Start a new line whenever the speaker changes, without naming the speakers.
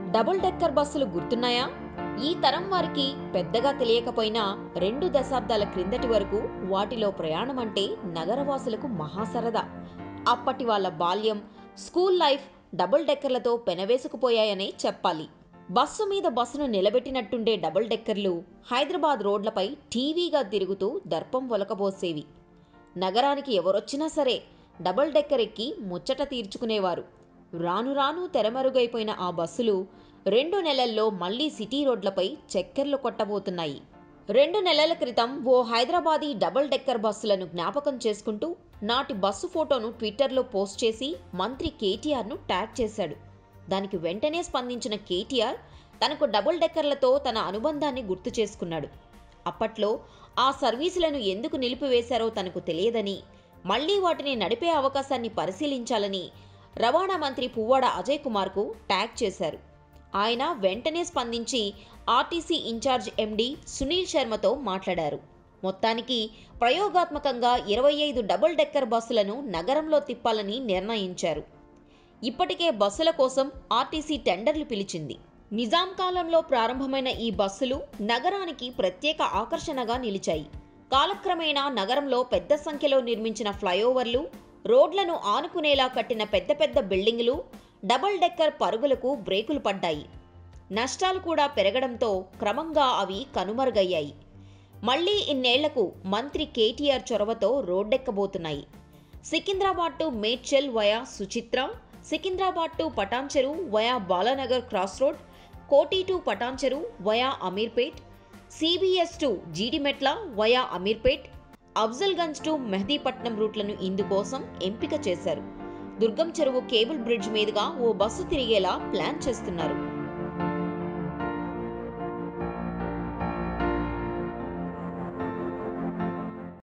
double decker బస్సులు గుర్తున్నాయా ఈ తరం వారికి పెద్దగా తెలియకపోయినా రెండు దశాబ్దాల క్రిందటి వరకు వాటిలో ప్రయాణం అంటే నగరవాసులకు మహాసరదా అప్పటి వాళ్ళ బాల్యం స్కూల్ లైఫ్ డబుల్ డెక్కర్లతో పెనవేసుకుపోయాయనే చెప్పాలి బస్సు మీద బస్సును నిలబెట్టినట్టుండే డబుల్ డెక్కర్లు హైదరాబాద్ రోడ్లపై టీవీగా తిరుగుతూ దర్పం ఒలకబోసేవి నగరానికి ఎవరొచ్చినా సరే డబుల్ డెక్కర్ ఎక్కి ముచ్చట తీర్చుకునేవారు రాను రాను తెరమరుగైపోయిన ఆ బస్సులు రెండు నెలల్లో మళ్లీ సిటీ రోడ్లపై చక్కెర్లు కొట్టబోతున్నాయి రెండు నెలల క్రితం ఓ హైదరాబాదీ డబుల్ డెక్కర్ బస్సులను జ్ఞాపకం చేసుకుంటూ నాటి బస్సు ఫోటోను ట్విట్టర్లో పోస్ట్ చేసి మంత్రి కేటీఆర్ను ట్యాగ్ చేశాడు దానికి వెంటనే స్పందించిన కేటీఆర్ తనకు డబుల్ డెక్కర్లతో తన అనుబంధాన్ని గుర్తు చేసుకున్నాడు అప్పట్లో ఆ సర్వీసులను ఎందుకు నిలిపివేశారో తనకు తెలియదని మళ్లీ వాటిని నడిపే అవకాశాన్ని పరిశీలించాలని రవాణా మంత్రి పువ్వాడ అజయ్ కుమార్కు ట్యాగ్ చేశారు ఆయన వెంటనే స్పందించి ఆర్టీసీ ఇన్ఛార్జ్ ఎండీ సునీల్ శర్మతో మాట్లాడారు మొత్తానికి ప్రయోగాత్మకంగా ఇరవై ఐదు డబుల్ డెక్కర్ బస్సులను నగరంలో తిప్పాలని నిర్ణయించారు ఇప్పటికే బస్సుల కోసం ఆర్టీసీ టెండర్లు పిలిచింది నిజాం కాలంలో ప్రారంభమైన ఈ బస్సులు నగరానికి ప్రత్యేక ఆకర్షణగా నిలిచాయి కాలక్రమేణా నగరంలో పెద్ద సంఖ్యలో నిర్మించిన ఫ్లైఓవర్లు రోడ్లను ఆనుకునేలా కట్టిన పెద్ద పెద్ద బిల్డింగులు డబుల్ డెక్కర్ పరుగులకు బ్రేకులు పడ్డాయి నష్టాలు కూడా పెరగడంతో క్రమంగా అవి కనుమరుగయ్యాయి మళ్లీ ఇన్నేళ్లకు మంత్రి కేటీఆర్ చొరవతో రోడ్డెక్కబోతున్నాయి Secunderabad to Medchal via Suchitra Secunderabad to Patancheru via Balanagar cross road Koti to Patancheru via Ameerpet CBS to Jeedimetla via Ameerpet Afzalgunj to Mehdipatnam రూట్లను ఇందుకోసం ఎంపిక చేశారు దుర్గం చెరువు కేబుల్ బ్రిడ్జ్ మీదుగా ఓ బస్సు తిరిగేలా ప్లాన్ చేస్తున్నారు